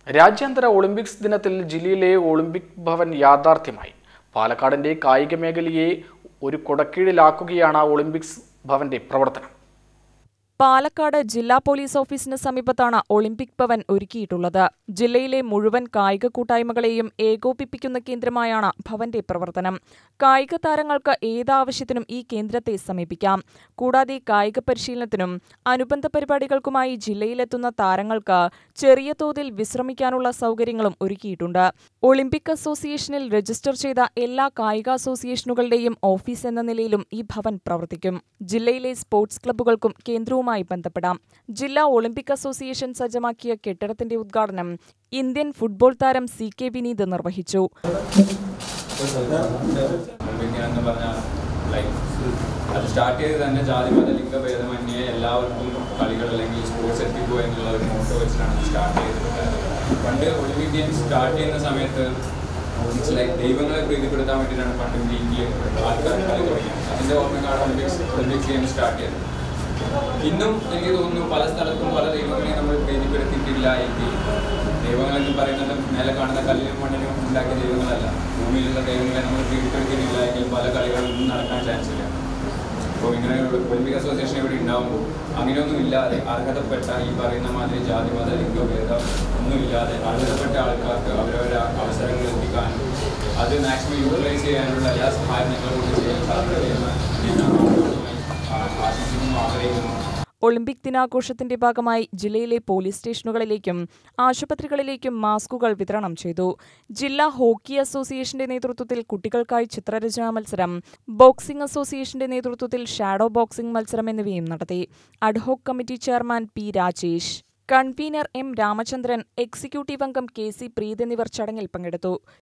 രാജ്യാന്തര ഒളിമ്പിക്സ് ദിനത്തിൽ ജില്ലയിലെ ഒളിമ്പിക് ഭവൻ യാഥാർത്ഥ്യമായി പാലക്കാടിന്റെ കായിക മേഖലയെ ഒരു കുടക്കീഴിലാക്കുകയാണ് ഒളിമ്പിക്സ് ഭവന്റെ പ്രവർത്തനം പാലക്കാട് ജില്ലാ പോലീസ് ഓഫീസിന് സമീപത്താണ് ഒളിമ്പിക് ഭവൻ ഒരുക്കിയിട്ടുള്ളത് ജില്ലയിലെ മുഴുവൻ കായിക കൂട്ടായ്മകളെയും ഏകോപിപ്പിക്കുന്ന കേന്ദ്രമായാണ് ഭവന്റെ പ്രവർത്തനം കായിക താരങ്ങൾക്ക് ഏതാവശ്യത്തിനും ഈ കേന്ദ്രത്തെ സമീപിക്കാം കൂടാതെ കായിക പരിശീലനത്തിനും അനുബന്ധ പരിപാടികൾക്കുമായി ജില്ലയിലെത്തുന്ന താരങ്ങൾക്ക് ചെറിയ തോതിൽ വിശ്രമിക്കാനുള്ള സൗകര്യങ്ങളും ഒരുക്കിയിട്ടുണ്ട് ഒളിമ്പിക് അസോസിയേഷനിൽ രജിസ്റ്റർ ചെയ്ത എല്ലാ കായിക അസോസിയേഷനുകളുടെയും ഓഫീസ് എന്ന നിലയിലും ഈ ഭവൻ പ്രവർത്തിക്കും ജില്ലയിലെ സ്പോർട്സ് ക്ലബ്ബുകൾക്കും കേന്ദ്രവുമായി ബന്ധപ്പെടാം ജില്ലാ ഒളിമ്പിക് അസോസിയേഷൻ സജ്ജമാക്കിയ കെട്ടിടത്തിന്റെ ഉദ്ഘാടനം ഇന്ത്യൻ ഫുട്ബോൾ താരം സി കെ വിനീത് നിർവഹിച്ചു ഒളിമ്പിക് എന്ന് പറഞ്ഞാൽ ലൈക്ക് അത് സ്റ്റാർട്ട് ചെയ്ത് തന്നെ ജാതി മത ലിംഗഭേദമന്യേ എല്ലാവർക്കും കളികൾ അല്ലെങ്കിൽ സ്പോർട്സ് എത്തിക്കുക എന്നുള്ള ഒരു മോട്ടോ വെച്ചിട്ടാണ് അത് സ്റ്റാർട്ട് ചെയ്തിട്ടുണ്ടായത് പണ്ട് ഒളിമ്പിക് ഗെയിംസ് സ്റ്റാർട്ട് ചെയ്യുന്ന സമയത്ത് ലൈക്ക് ദൈവങ്ങളെ പ്രീതിപ്പെടുത്താൻ വേണ്ടിയിട്ടാണ് പണ്ട് ലീഗിൽ ആൾക്കാർ കളി തുടങ്ങിയത് അതിൻ്റെ ഓർമ്മക്കാണ് ഒളിമ്പിക്സ് ഒളിമ്പിക്സ് ഗെയിം സ്റ്റാർട്ട് ചെയ്തത് ഇന്നും എനിക്ക് തോന്നുന്നു പല സ്ഥലത്തും പല ദൈവങ്ങളെയും നമ്മൾ പ്രീതിപ്പെടുത്തിയിട്ടില്ല എങ്കിൽ ദൈവങ്ങളെന്ന് പറയുന്നത് മേലെ കാണുന്ന കല്ലിനും മണ്ണിനും ഉണ്ടാക്കിയ ദൈവങ്ങളല്ല ഭൂമിയിലുള്ള ദൈവങ്ങളെ നമ്മൾ പ്രീതിപ്പെടുത്തിയിട്ടില്ല എങ്കിൽ പല കളികളൊന്നും നടക്കാൻ ചാൻസ് ഇല്ല അപ്പോൾ ഇങ്ങനെ ഒരു ഒളിമ്പിക് അസോസിയേഷൻ ഇവിടെ ഉണ്ടാകുമ്പോൾ അങ്ങനെയൊന്നും ഇല്ലാതെ അർഹതപ്പെട്ട ഈ പറയുന്ന മാതിരി ജാതി മത ലിംഗഭേദം ഒന്നും ഇല്ലാതെ അർഹതപ്പെട്ട ആൾക്കാർക്ക് അവരവരെ അവസരങ്ങൾ എത്തിക്കാനും അത് മാക്സിമം യൂട്ടിലൈസ് ചെയ്യാനുള്ള എല്ലാ സഹായം നിങ്ങളോട് ചെയ്യാൻ സാധിക്കുമെന്ന് ഞാൻ ആത്മാർത്ഥമായി ആ- ആശംസിക്കുന്നു ആഗ്രഹിക്കുന്നു ഒളിമ്പിക് ദിനാഘോഷത്തിന്റെ ഭാഗമായി ജില്ലയിലെ പോലീസ് സ്റ്റേഷനുകളിലേക്കും ആശുപത്രികളിലേക്കും മാസ്കുകൾ വിതരണം ചെയ്തു ജില്ലാ ഹോക്കി അസോസിയേഷന്റെ നേതൃത്വത്തിൽ കുട്ടികൾക്കായി ചിത്രരചനാ മത്സരം ബോക്സിംഗ് അസോസിയേഷന്റെ നേതൃത്വത്തിൽ ഷാഡോ ബോക്സിംഗ് മത്സരം എന്നിവയും നടത്തി ad hoc committee chairman P Rajesh convener M Ramachandran executive അംഗം കെ സി പ്രീത് എന്നിവർ ചടങ്ങിൽ പങ്കെടുത്തു